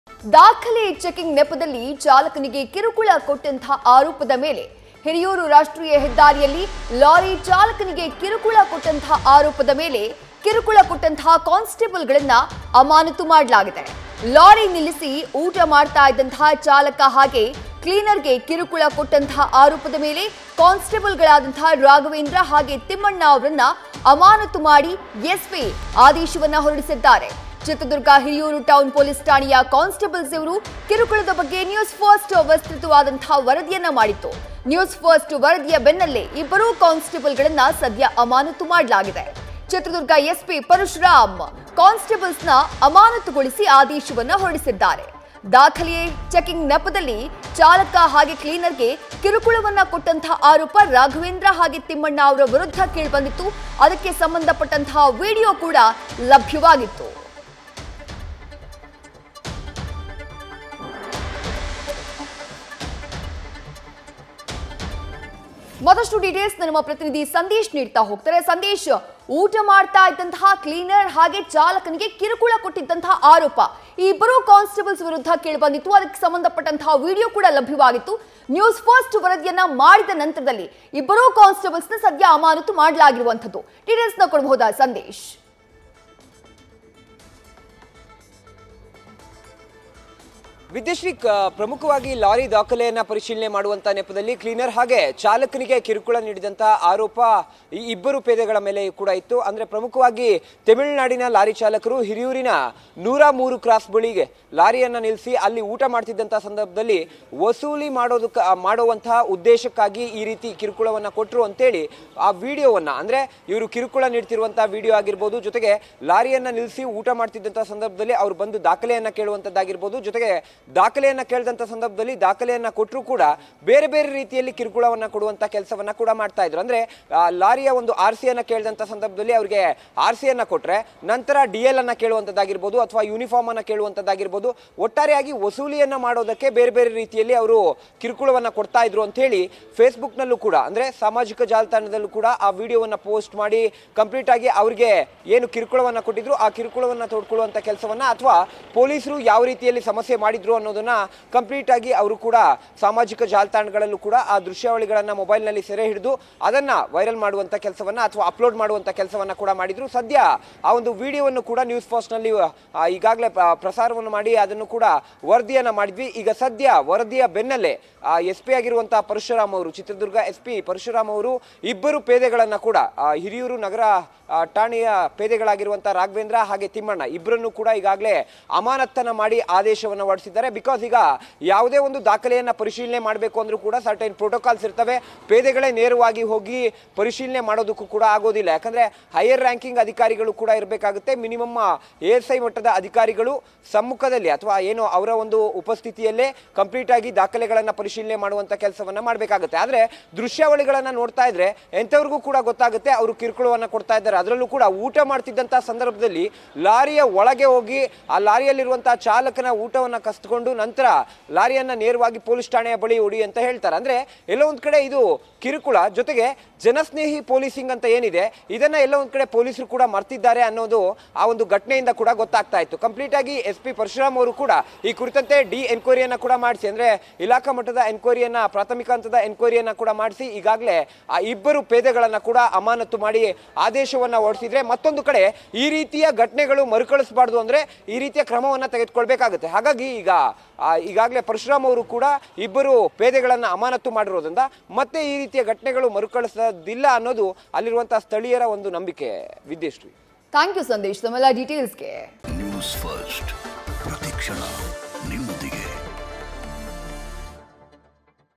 ದಾಖಲೆ ಚೆಕಿಂಗ್ ನೆಪದಲ್ಲಿ ಚಾಲಕನಿಗೆ ಕಿರುಕುಳ ಕೊಟ್ಟಂತಹ ಆರೋಪದ ಮೇಲೆ ಹಿರಿಯೂರು ರಾಷ್ಟ್ರೀಯ ಹೆದ್ದಾರಿಯಲ್ಲಿ ಲಾರಿ ಚಾಲಕನಿಗೆ ಕಿರುಕುಳ ಕೊಟ್ಟಂತಹ ಆರೋಪದ ಮೇಲೆ ಕಿರುಕುಳ ಕೊಟ್ಟಂತಹ ಕಾನ್ಸ್ಟೇಬಲ್ಗಳನ್ನ ಅಮಾನತು ಮಾಡಲಾಗಿದೆ ಲಾರಿ ನಿಲ್ಲಿಸಿ ಊಟ ಮಾಡ್ತಾ ಇದ್ದಂತಹ ಚಾಲಕ ಹಾಗೆ ಕ್ಲೀನರ್ಗೆ ಕಿರುಕುಳ ಕೊಟ್ಟಂತಹ ಆರೋಪದ ಮೇಲೆ ಕಾನ್ಸ್ಟೇಬಲ್ಗಳಾದಂತಹ ರಾಘವೇಂದ್ರ ಹಾಗೆ ತಿಮ್ಮಣ್ಣ ಅವರನ್ನ ಅಮಾನತು ಮಾಡಿ ಎಸ್ಪಿ ಆದೇಶವನ್ನ ಹೊರಡಿಸಿದ್ದಾರೆ ಚಿತ್ರದುರ್ಗ ಹಿರಿಯೂರು ಟೌನ್ ಪೊಲೀಸ್ ಠಾಣೆಯ ಕಾನ್ಸ್ಟೇಬಲ್ಸ್ ಇವರು ಕಿರುಕುಳದ ಬಗ್ಗೆ ನ್ಯೂಸ್ ಫಸ್ಟ್ ವಿಸ್ತೃತವಾದಂತಹ ವರದಿಯನ್ನ ಮಾಡಿತ್ತು ನ್ಯೂಸ್ ಫಸ್ಟ್ ವರದಿಯ ಬೆನ್ನಲ್ಲೇ ಇಬ್ಬರೂ ಕಾನ್ಸ್ಟೇಬಲ್ಗಳನ್ನ ಸದ್ಯ ಅಮಾನತು ಮಾಡಲಾಗಿದೆ ಚಿತ್ರದುರ್ಗ ಎಸ್ಪಿ ಪರಶುರಾಮ್ ಕಾನ್ಸ್ಟೇಬಲ್ಸ್ನ ಅಮಾನತುಗೊಳಿಸಿ ಆದೇಶವನ್ನ ಹೊರಡಿಸಿದ್ದಾರೆ ದಾಖಲೆ ಚೆಕಿಂಗ್ ನೆಪದಲ್ಲಿ ಚಾಲಕ ಹಾಗೆ ಕ್ಲೀನರ್ಗೆ ಕಿರುಕುಳವನ್ನ ಕೊಟ್ಟಂತಹ ಆರೋಪ ರಾಘವೇಂದ್ರ ಹಾಗೆ ತಿಮ್ಮಣ್ಣ ಅವರ ವಿರುದ್ಧ ಕೇಳಿಬಂದಿತ್ತು ಅದಕ್ಕೆ ಸಂಬಂಧಪಟ್ಟಂತಹ ವಿಡಿಯೋ ಕೂಡ ಲಭ್ಯವಾಗಿತ್ತು ಮತ್ತಷ್ಟು ಡೀಟೇಲ್ಸ್ ನಮ್ಮ ಪ್ರತಿನಿಧಿ ಸಂದೇಶ್ ನೀಡ್ತಾ ಹೋಗ್ತಾರೆ ಸಂದೇಶ್ ಊಟ ಮಾಡ್ತಾ ಇದ್ದಂತಹ ಕ್ಲೀನರ್ ಹಾಗೆ ಚಾಲಕನಿಗೆ ಕಿರುಕುಳ ಕೊಟ್ಟಿದ್ದಂತಹ ಆರೋಪ ಈ ಇಬ್ಬರು ಕಾನ್ಸ್ಟೇಬಲ್ಸ್ ವಿರುದ್ಧ ಕೇಳಿಬಂದಿತ್ತು ಅದಕ್ಕೆ ಸಂಬಂಧಪಟ್ಟಂತಹ ವಿಡಿಯೋ ಕೂಡ ಲಭ್ಯವಾಗಿತ್ತು ನ್ಯೂಸ್ ಫಸ್ಟ್ ವರದಿಯನ್ನ ಮಾಡಿದ ನಂತರದಲ್ಲಿ ಇಬ್ಬರೂ ಕಾನ್ಸ್ಟೇಬಲ್ಸ್ನ ಸದ್ಯ ಅಮಾನತು ಮಾಡಲಾಗಿರುವಂಥದ್ದು ಡೀಟೇಲ್ಸ್ ನ ಕೊಡಬಹುದಾ ಸಂದೇಶ್ ವಿದ್ಯಶ್ರೀ ಕ- ಪ್ರಮುಖವಾಗಿ ಲಾರಿ ದಾಖಲೆಯನ್ನ ಪರಿಶೀಲನೆ ಮಾಡುವಂತ ನೆಪದಲ್ಲಿ ಕ್ಲೀನರ್ ಹಾಗೆ ಚಾಲಕನಿಗೆ ಕಿರುಕುಳ ನೀಡಿದಂತ ಆರೋಪ ಈ ಇಬ್ಬರು ಪೇದೆಗಳ ಮೇಲೆ ಕೂಡ ಇತ್ತು ಅಂದ್ರೆ ಪ್ರಮುಖವಾಗಿ ತಮಿಳುನಾಡಿನ ಲಾರಿ ಚಾಲಕರು ಹಿರಿಯೂರಿನ ನೂರ ಮೂರು ಕ್ರಾಸ್ ಬಳಿಗೆ ಲಾರಿಯನ್ನ ನಿಲ್ಲಿಸಿ ಅಲ್ಲಿ ಊಟ ಮಾಡ್ತಿದ್ದಂತ ಸಂದರ್ಭದಲ್ಲಿ ವಸೂಲಿ ಮಾಡೋದಕ್ಕ ಮಾಡುವಂತಹ ಉದ್ದೇಶಕ್ಕಾಗಿ ಈ ರೀತಿ ಕಿರುಕುಳವನ್ನ ಕೊಟ್ಟರು ಅಂತೇಳಿ ಆ ವಿಡಿಯೋವನ್ನ ಅಂದ್ರೆ ಇವರು ಕಿರುಕುಳ ನೀಡ್ತಿರುವಂತಹ ವಿಡಿಯೋ ಆಗಿರ್ಬೋದು ಜೊತೆಗೆ ಲಾರಿಯನ್ನ ನಿಲ್ಲಿಸಿ ಊಟ ಮಾಡ್ತಿದ್ದಂತ ಸಂದರ್ಭದಲ್ಲಿ ಅವ್ರು ಬಂದು ದಾಖಲೆಯನ್ನ ಕೇಳುವಂತದ್ದಾಗಿರ್ಬೋದು ಜೊತೆಗೆ ದಾಖಲೆಯನ್ನ ಕೇಳಿದಂತ ಸಂದರ್ಭದಲ್ಲಿ ದಾಖಲೆಯನ್ನ ಕೊಟ್ಟರು ಕೂಡ ಬೇರೆ ಬೇರೆ ರೀತಿಯಲ್ಲಿ ಕಿರುಕುಳವನ್ನ ಕೊಡುವಂತ ಕೆಲಸವನ್ನ ಕೂಡ ಮಾಡ್ತಾ ಇದ್ರು ಅಂದ್ರೆ ಆ, ಲಾರಿಯ ಒಂದು ಆರ್ ಸಿ ಅನ್ನ ಕೇಳಿದಂತ ಸಂದರ್ಭದಲ್ಲಿ ಅವರಿಗೆ ಆರ್ ಸಿ ಅನ್ನ ಕೊಟ್ರೆ ನಂತರ ಡಿ ಎಲ್ ಅನ್ನ ಕೇಳುವಂತದ್ದಾಗಿರ್ಬೋದು ಅಥವಾ ಯೂನಿಫಾರ್ಮ್ ಅನ್ನ ಕೇಳುವಂತದ್ದಾಗಿರ್ಬೋದು ಒಟ್ಟಾರೆಯಾಗಿ ವಸೂಲಿಯನ್ನ ಮಾಡೋದಕ್ಕೆ ಬೇರೆ ಬೇರೆ ರೀತಿಯಲ್ಲಿ ಅವರು ಕಿರುಕುಳವನ್ನ ಕೊಡ್ತಾ ಇದ್ರು ಅಂತ ಹೇಳಿ ಫೇಸ್ಬುಕ್ ನಲ್ಲೂ ಕೂಡ ಅಂದ್ರೆ ಸಾಮಾಜಿಕ ಜಾಲತಾಣದಲ್ಲೂ ಕೂಡ ಆ ವಿಡಿಯೋವನ್ನ ಪೋಸ್ಟ್ ಮಾಡಿ ಕಂಪ್ಲೀಟ್ ಆಗಿ ಅವ್ರಿಗೆ ಏನು ಕಿರುಕುಳವನ್ನ ಕೊಟ್ಟಿದ್ರು ಆ ಕಿರುಕುಳವನ್ನ ತೋಡ್ಕೊಳ್ಳುವಂತ ಕೆಲಸವನ್ನ ಅಥವಾ ಪೊಲೀಸರು ಯಾವ ರೀತಿಯಲ್ಲಿ ಸಮಸ್ಯೆ ಮಾಡಿದ್ರು ಅನ್ನೋದನ್ನ ಕಂಪ್ಲೀಟ್ ಆಗಿ ಅವರು ಕೂಡ ಸಾಮಾಜಿಕ ಜಾಲತಾಣಗಳಲ್ಲೂ ಕೂಡ ಆ ದೃಶ್ಯಾವಳಿಗಳನ್ನ ಮೊಬೈಲ್ ನಲ್ಲಿ ಸೆರೆ ಹಿಡಿದು ಅದನ್ನ ವೈರಲ್ ಮಾಡುವಂತ ಕೆಲಸವನ್ನ ಅಥವಾ ಅಪ್ಲೋಡ್ ಮಾಡುವಂತ ಕೆಲಸವನ್ನ ಕೂಡ ಮಾಡಿದ್ರು ಸದ್ಯ ಆ ಒಂದು ವಿಡಿಯೋವನ್ನು ಕೂಡ ನ್ಯೂಸ್ ಫಾಸ್ಟ್ ನಲ್ಲಿ ಆ, ಈಗಾಗಲೇ ಪ್ರ- ಪ್ರಸಾರವನ್ನು ಮಾಡಿ ಅದನ್ನು ಕೂಡ ವರದಿಯನ್ನ ಮಾಡಿದ್ವಿ ಈಗ ಸದ್ಯ ವರದಿಯ ಬೆನ್ನಲ್ಲೇ ಎಸ್ ಪಿ ಆಗಿರುವಂತಹ ಪರಶುರಾಮ್ ಅವರು ಚಿತ್ರದುರ್ಗ ಎಸ್ ಪಿ ಪರಶುರಾಮ್ ಅವರು ಇಬ್ಬರು ಪೇದೆಗಳನ್ನ ಕೂಡ ಆ, ಹಿರಿಯೂರು ನಗರ ಆ, ಠಾಣೆಯ ಪೇದೆಗಳಾಗಿರುವಂತಹ ರಾಘವೇಂದ್ರ ಹಾಗೆ ತಿಮ್ಮಣ್ಣ ಇಬ್ಬರನ್ನು ಕೂಡ ಈಗಾಗಲೇ ಅಮಾನತ್ತನ್ನ ಮಾಡಿ ಆದೇಶವನ್ನು ಹೊರಡಿಸಿದ್ದಾರೆ ಬಿಕಾಸ್ ಈಗ ಯಾವುದೇ ಒಂದು ದಾಖಲೆಯನ್ನ ಪರಿಶೀಲನೆ ಮಾಡಬೇಕು ಅಂದ್ರೂ ಕೂಡ ಸರ್ಟೈನ್ ಪ್ರೋಟೋಕಾಲ್ಸ್ ಇರ್ತವೆ ಪೇದೆಗಳೇ ನೇರವಾಗಿ ಹೋಗಿ ಪರಿಶೀಲನೆ ಮಾಡೋದಕ್ಕೂ ಕೂಡ ಆಗೋದಿಲ್ಲ ಯಾಕಂದ್ರೆ ಹೈಯರ್ ರ್ಯಾಂಕಿಂಗ್ ಅಧಿಕಾರಿಗಳು ಕೂಡ ಇರಬೇಕಾಗುತ್ತೆ ಮಿನಿಮಮ್ ಎ ಎಸ್ ಐ ಮಟ್ಟದ ಅಧಿಕಾರಿಗಳು ಸಮ್ಮುಖದಲ್ಲಿ ಅಥವಾ ಏನು ಅವರ ಒಂದು ಉಪಸ್ಥಿತಿಯಲ್ಲೇ ಕಂಪ್ಲೀಟ್ ಆಗಿ ದಾಖಲೆಗಳನ್ನ ಪರಿಶೀಲನೆ ಮಾಡುವಂತ ಕೆಲಸವನ್ನ ಮಾಡಬೇಕಾಗುತ್ತೆ ಆದ್ರೆ ದೃಶ್ಯಾವಳಿಗಳನ್ನ ನೋಡ್ತಾ ಇದ್ರೆ ಎಂಥವ್ರಿಗೂ ಕೂಡ ಗೊತ್ತಾಗುತ್ತೆ ಅವರು ಕಿರುಕುಳವನ್ನ ಕೊಡ್ತಾ ಇದ್ದಾರೆ ಅದರಲ್ಲೂ ಕೂಡ ಊಟ ಮಾಡ್ತಿದ್ದಂತ ಸಂದರ್ಭದಲ್ಲಿ ಲಾರಿಯ ಒಳಗೆ ಹೋಗಿ ಆ ಲಾರಿಯಲ್ಲಿರುವಂತಹ ಚಾಲಕನ ಊಟವನ್ನ ಕಸ್ದುಕೊಂಡು ನಂತರ ಲಾರಿಯನ್ನ ನೇರವಾಗಿ ಪೊಲೀಸ್ ಠಾಣೆಯ ಬಳಿ ಹೊಡಿ ಅಂತ ಹೇಳ್ತಾರೆ ಅಂದ್ರೆ ಎಲ್ಲೋ ಒಂದ್ ಕಡೆ ಇದು ಕಿರುಕುಳ ಜೊತೆಗೆ ಜನಸ್ನೇಹಿ ಪೊಲೀಸಿಂಗ್ ಅಂತ ಏನಿದೆ ಇದನ್ನ ಎಲ್ಲ ಒಂದ್ ಕಡೆ ಪೊಲೀಸರು ಕೂಡ ಮರ್ತಿದ್ದಾರೆ ಅನ್ನೋದು ಆ ಒಂದು ಘಟನೆಯಿಂದ ಕೂಡ ಗೊತ್ತಾಗ್ತಾ ಇತ್ತು ಕಂಪ್ಲೀಟ್ ಆಗಿ ಎಸ್ ಪಿ ಪರಶುರಾಮ್ ಅವರು ಕೂಡ ಈ ಕುರಿತಂತೆ ಡಿ ಎನ್ಕ್ವೈರಿಯನ್ನ ಕೂಡ ಮಾಡಿಸಿ ಅಂದ್ರೆ ಇಲಾಖಾ ಮಟ್ಟದ ಎನ್ಕ್ವೈರಿಯನ್ನ ಪ್ರಾಥಮಿಕ ಹಂತದ ಎನ್ಕ್ವೈರಿಯನ್ನ ಕೂಡ ಮಾಡಿಸಿ ಈಗಾಗಲೇ ಆ ಇಬ್ಬರು ಪೇದೆಗಳನ್ನ ಕೂಡ ಅಮಾನತು ಮಾಡಿ ಆದೇಶವನ್ನ ಹೊರಡಿಸಿದ್ರೆ ಮತ್ತೊಂದು ಕಡೆ ಈ ರೀತಿಯ ಘಟನೆಗಳು ಮರುಕಳಿಸಬಾರ್ದು ಅಂದ್ರೆ ಈ ರೀತಿಯ ಕ್ರಮವನ್ನ ತೆಗೆದುಕೊಳ್ಬೇಕಾಗುತ್ತೆ ಹಾಗಾಗಿ ಈಗ ಆ, ಈಗಾಗಲೇ ಪರಶುರಾಮ್ ಅವರು ಕೂಡ ಇಬ್ಬರು ಪೇದೆಗಳನ್ನ ಅಮಾನತು ಮಾಡಿರೋದ್ರಿಂದ ಮತ್ತೆ ಈ ರೀತಿಯ ಘಟನೆಗಳು ಮರುಕಳಿಸೋದಿಲ್ಲ ಅನ್ನೋದು ಅಲ್ಲಿರುವಂತಹ ಸ್ಥಳೀಯರ ಒಂದು ನಂಬಿಕೆ ವಿದ್ಯಶ್ರೀ ಥ್ಯಾಂಕ್ ಯು ಸಂದೇಶ್ ತಮ್ಮೆಲ್ಲ ಡೀಟೇಲ್ಸ್ಗೆ ನ್ಯೂಸ್ ಫಸ್ಟ್ ಪ್ರತಿಕ್ಷಣ